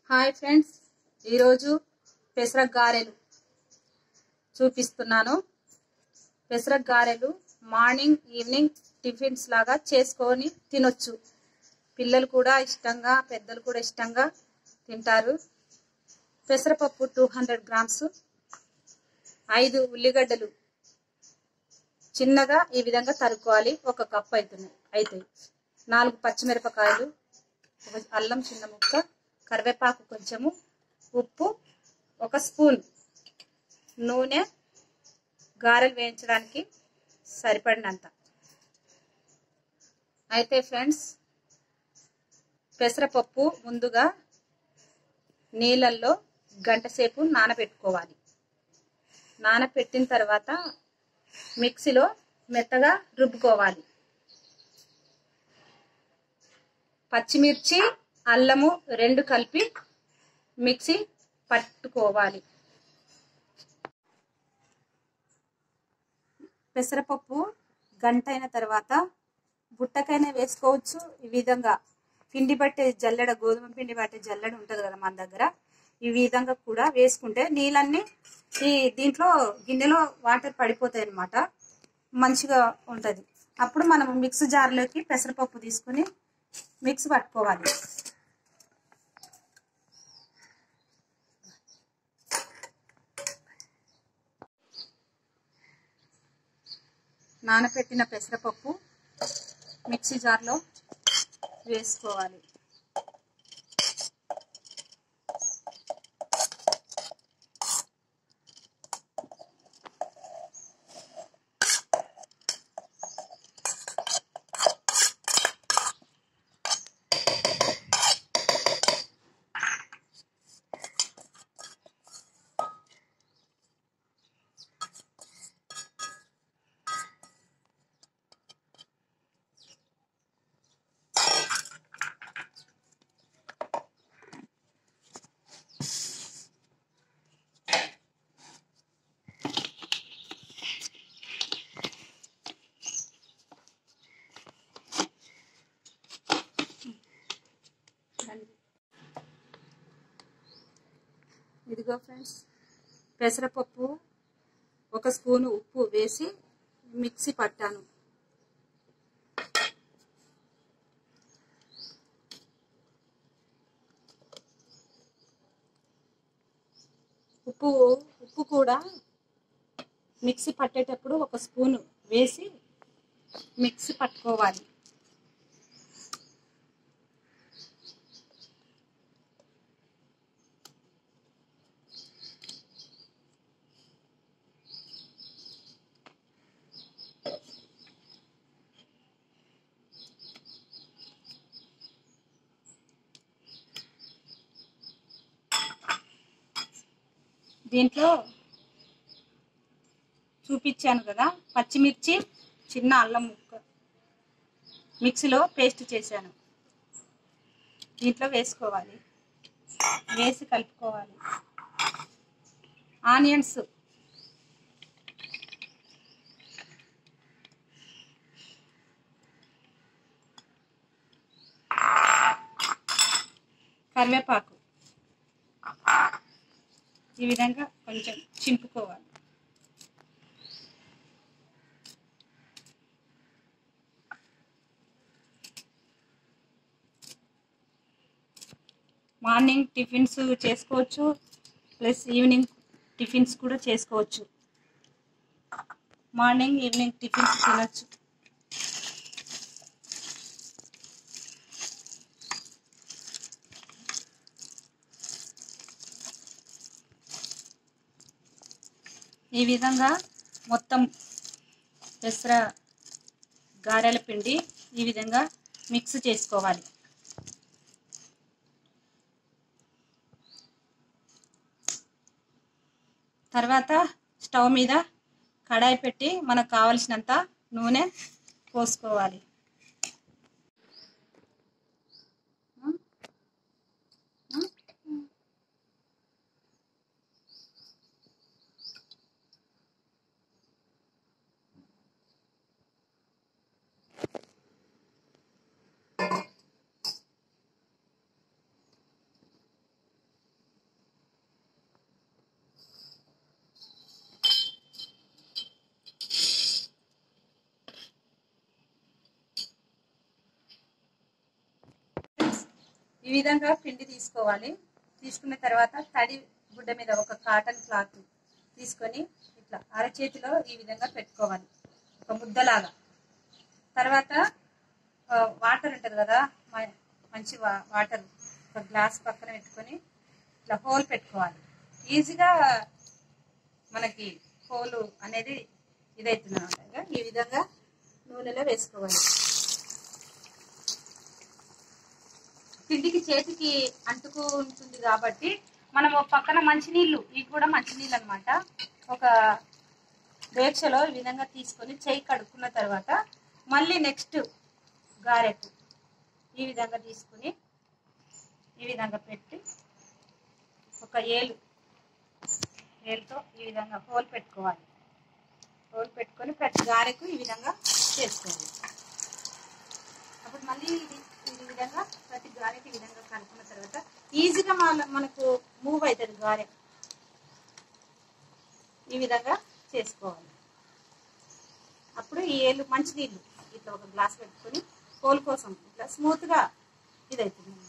Hi friends ఈరోజు పెసర గారెలు చూపిస్తున్నాను పెసర గారెలు మార్నింగ్ ఈవినింగ్ టిఫిన్స్ లాగా చేసుకొని తినొచ్చు పిల్లలు కూడా ఇష్టంగా పెద్దలు కూడా ఇష్టంగా తింటారు పెసరపప్పు టూ హండ్రెడ్ గ్రామ్స్ ఐదు ఉల్లిగడ్డలు చిన్నగా ఈ విధంగా తరుక్కోవాలి ఒక కప్ అవుతుంది అవుతాయి నాలుగు పచ్చిమిరపకాయలు ఒక అల్లం చిన్న ముక్క కరివేపాకు కొంచెము ఉప్పు ఒక స్పూన్ నూనె గారెలు వేయించడానికి సరిపడినంత అయితే ఫ్రెండ్స్ పెసరపప్పు ముందుగా నీళ్ళల్లో గంట సేపు నానబెట్టుకోవాలి నానబెట్టిన తర్వాత మిక్సీలో మెత్తగా రుబ్బుకోవాలి పచ్చిమిర్చి అల్లము రెండు కలిపి మిక్సీ పట్టుకోవాలి పెసరపప్పు గంట అయిన తర్వాత బుట్టకైనా వేసుకోవచ్చు ఈ విధంగా పిండి పట్టే జల్లెడ గోధుమ పిండి పట్టే జల్లెడ ఉంటుంది కదా మన దగ్గర ఈ విధంగా కూడా వేసుకుంటే నీళ్ళన్నీ ఈ దీంట్లో గిన్నెలో వాటర్ పడిపోతాయి అన్నమాట మంచిగా ఉంటుంది అప్పుడు మనం మిక్స్ జార్లోకి పెసరపప్పు తీసుకుని మిక్స్ పట్టుకోవాలి నానబెట్టిన పెసరపప్పు మిక్సీ జార్లో వేసుకోవాలి ఇదిగో ఫ్రెండ్స్ పెసరపప్పు ఒక స్పూను ఉప్పు వేసి మిక్సీ పట్టాను ఉప్పు ఉప్పు కూడా మిక్సీ పట్టేటప్పుడు ఒక స్పూను వేసి మిక్సీ పట్టుకోవాలి దీంట్లో చూపించాను కదా పచ్చిమిర్చి చిన్న అల్లం ముక్క మిక్సీలో పేస్ట్ చేశాను దీంట్లో వేసుకోవాలి వేసి కలుపుకోవాలి ఆనియన్స్ కరివేపాకు ఈ విధంగా కొంచెం చింపుకోవాలి మార్నింగ్ టిఫిన్స్ చేసుకోవచ్చు ప్లస్ ఈవినింగ్ టిఫిన్స్ కూడా చేసుకోవచ్చు మార్నింగ్ ఈవినింగ్ టిఫిన్స్ తినొచ్చు ఈ విధంగా మొత్తం పెసర గారెల పిండి ఈ విధంగా మిక్స్ చేసుకోవాలి తర్వాత స్టవ్ మీద కడాయి పెట్టి మనకు కావలసినంత నూనె పోసుకోవాలి ఈ విధంగా పిండి తీసుకోవాలి తీసుకున్న తర్వాత తడి గుడ్డ మీద ఒక కాటన్ క్లాత్ తీసుకొని ఇట్లా అరచేతిలో ఈ విధంగా పెట్టుకోవాలి ఒక ముద్దలాగా తర్వాత ఆ, వాటర్ ఉంటుంది కదా మ- మంచి వా- వాటర్ ఒక గ్లాస్ పక్కన పెట్టుకొని ఇట్లా హోల్ పెట్టుకోవాలి ఈజీగా మనకి హోలు అనేది ఇదవుతుంది అనమాట ఈ విధంగా నూనెలో వేసుకోవాలి పిండికి చేతికి అంటుకు ఉంటుంది కాబట్టి మనం ఒక పక్కన మంచినీళ్ళు ఇవి కూడా మంచినీళ్ళు అనమాట ఒక దీక్షలో ఈ విధంగా తీసుకొని చేయి కడుక్కున్న తర్వాత మళ్ళీ నెక్స్ట్ గారెకు ఈ విధంగా తీసుకుని ఈ విధంగా పెట్టి ఒక ఏలు ఏలుతో ఈ విధంగా హోల్ పెట్టుకోవాలి హోల్ పెట్టుకొని ప్రతి గారెకు ఈ విధంగా చేసుకోవాలి అప్పుడు మళ్ళీ ఇది ఈ విధంగా ప్రతి గారెకి ఈ విధంగా కలుపుకున్న తర్వాత ఈజీగా మన మనకు మూవ్ అవుతుంది గారె ఈ విధంగా చేసుకోవాలి అప్పుడు ఈ ఏళ్ళు మంచినీళ్ళు ఇట్లా ఒక గ్లాస్ పెట్టుకొని హోల్ కోసం ఇట్లా స్మూత్గా ఇది అవుతుంది అన్నమాట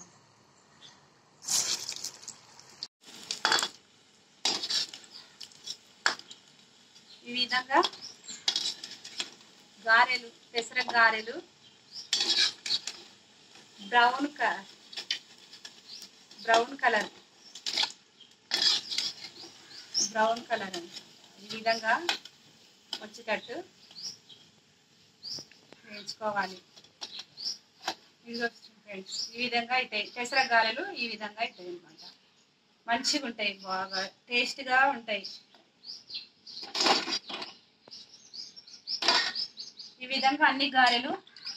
ఈ విధంగా గారెలు పెసర గారెలు బ్రౌన్ క బ్రౌన్ కలర్ బ్రౌన్ కలర్ అండి ఈ విధంగా వచ్చేటట్టు వేయించుకోవాలి ఇదిగో ఫ్రెండ్స్ ఈ విధంగా అవుతాయి పెసర గారెలు ఈ విధంగా అవుతాయి అనమాట మంచిగా ఉంటాయి బాగా టేస్ట్గా ఉంటాయి ఈ విధంగా అన్ని గారెలు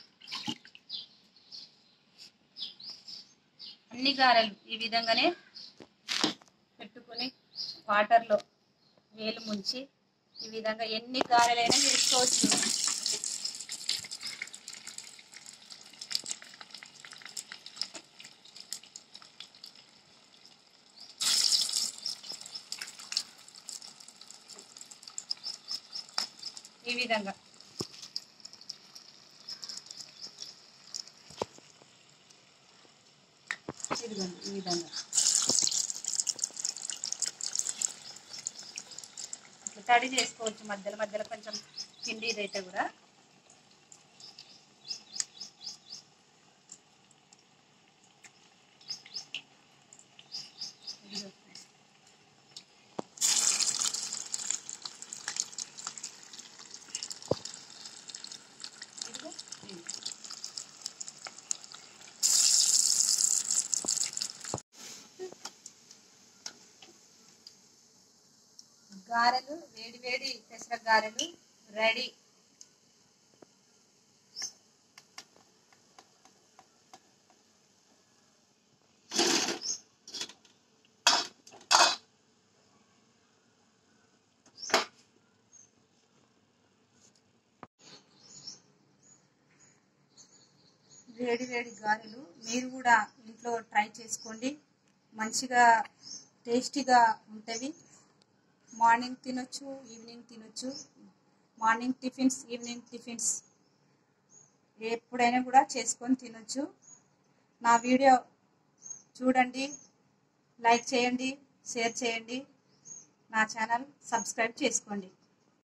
అన్ని గారెలు ఈ విధంగానే పెట్టుకొని వాటర్లో వేలు ముంచి ఈ విధంగా ఎన్ని గారెలైనా చేసుకోవచ్చు ఈ విధంగా ఇదిగోండి ఈ విధంగా ఇట్లా తడి చేసుకోవచ్చు మధ్యలో మధ్యలో కొంచెం పిండి ఇదైతే కూడా ఇదిగో. ఇదిగో. ఇది. గారెలు వేడి వేడి పెసర గారెలు రెడీ వేడి వేడి గారెలు మీరు కూడా ఇంట్లో ట్రై చేసుకోండి మంచిగా టేస్టీగా ఉంటవి మార్నింగ్ తినొచ్చు ఈవినింగ్ తినొచ్చు మార్నింగ్ టిఫిన్స్ ఈవినింగ్ టిఫిన్స్ ఎప్పుడైనా కూడా చేసుకొని తినొచ్చు నా వీడియో చూడండి లైక్ చేయండి షేర్ చేయండి నా ఛానల్ సబ్స్క్రైబ్ చేసుకోండి